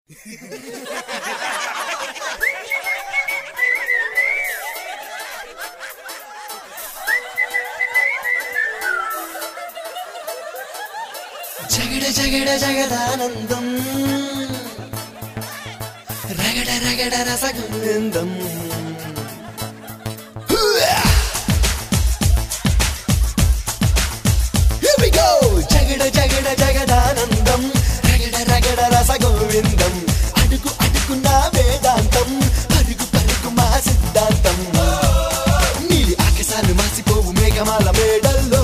జగడ జగడ జగదానందం రగడ రగడ రసగంధం Here we go! జగడ జగడ జగదానందం రగడ రగడ రసగోవిందం అడుగు అడుగున వేదాంతం పరుగు పరుగు మా సిద్ధాంతం నీలి ఆకాశాలు మాసిపోవు మేఘమాల మేడల్లో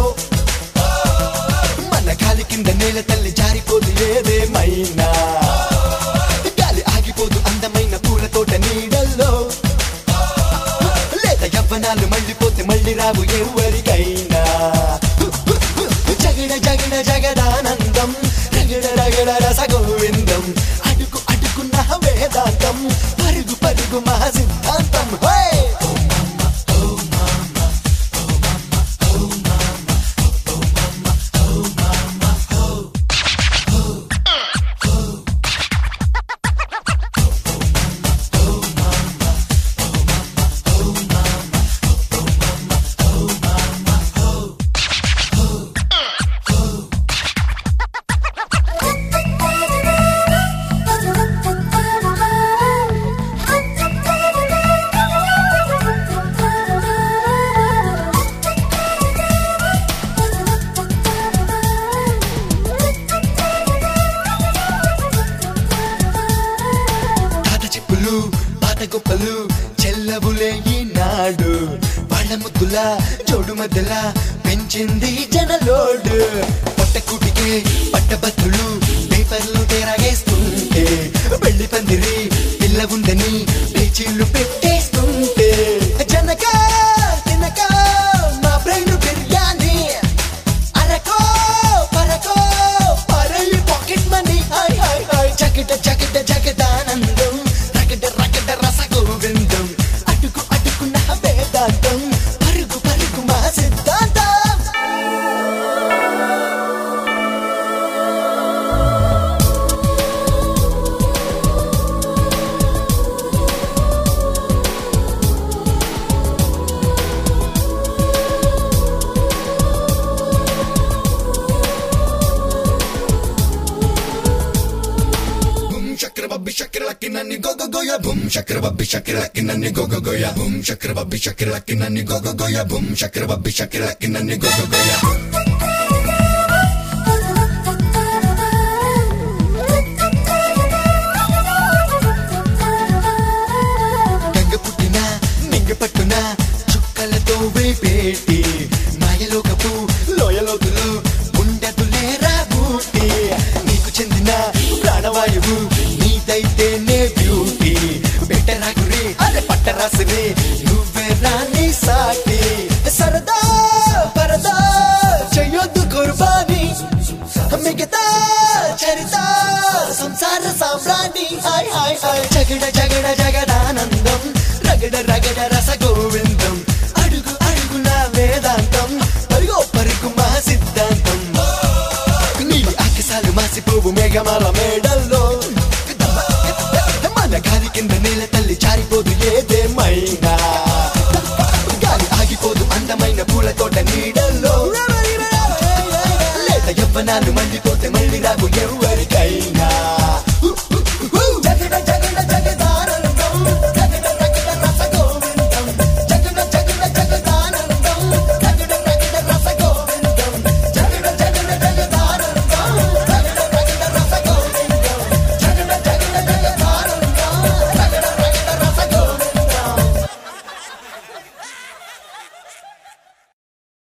మన గాలి కింద నేల తల్లి జారిపోదు ఏదేమైనా గాలి ఆగిపోదు అందమైన పూల తోట నీడల్లో లేత యవ్వనాలు మళ్ళీపోతే మళ్ళీ రావు ఎవరికైనా జగడ జగడ జగదానందం రగడ రగడ రసగోవిందం అడుగు అడుగున్న వేదాంతం పరుగు పరుగు మా సిద్ధాంతం హే తాత చెప్పులు పాత గొప్పలు చెల్లవులే ఈనాడు వాళ్ళ ముద్దుల జోడు మధ్యల పెంచింది జనలోడు పొట్టకూటికే పట్టబద్దులు పేపర్లు తెరగేస్తుంటే పెళ్లి పందిరి పిల్ల ఉందని పేచీలు పెట్టేస్తుంటే జనక తినక మా బ్రెయిన్ బిర్యానీ అరకో పరకో పరయి pocket money hi hi hi జగట జగట జగదానందం రగడ రగడ రస గోవిందం అడుగు అడుగున వేదాంతం పరుగు పరుగు మా సిద్ధాంతం Boom shakra babbi shakra lucky nanny go go go ya boom shakra babbi shakra lucky nanny go go go ya boom shakra babbi shakra lucky nanny go go go ya boom shakra babbi shakra lucky nanny go go go ya Ganga పుట్టిన నింగ పట్టున చుక్కలతో వేపేటి మాయలోకపు లోయలోతులు ఉండదులేరా బూటి నీకు చెందిన ప్రాణవాయువు నీదైతేనే beauty బెటరాగురి అరే పట్టరాసిరి నువ్వే రాని సాటి సరదా పరదా చెయ్యొద్దు కుర్బానీ మిగతా చరిత సంసార సామ్రాణి హాయ్ హాయ్ హాయ్ జగడ జగడ జగదానందం రగడ రగడ రస గోవిందం అడుగు అడుగున వేదాంతం పరుగో పరుగు మా సిద్ధాంతం నీలి ఆకాశాలు మాసిపోవు మేఘమాల మేడల్లో మన గాలి కింద నేల తల్లి జారిపోదు ఏదేమైనా గాలి ఆగిపోదు అందమైన పూల తోట నీడల్లో లేత యవ్వనాలు మండిపోతే మళ్ళీ రావు ఎవరికైనా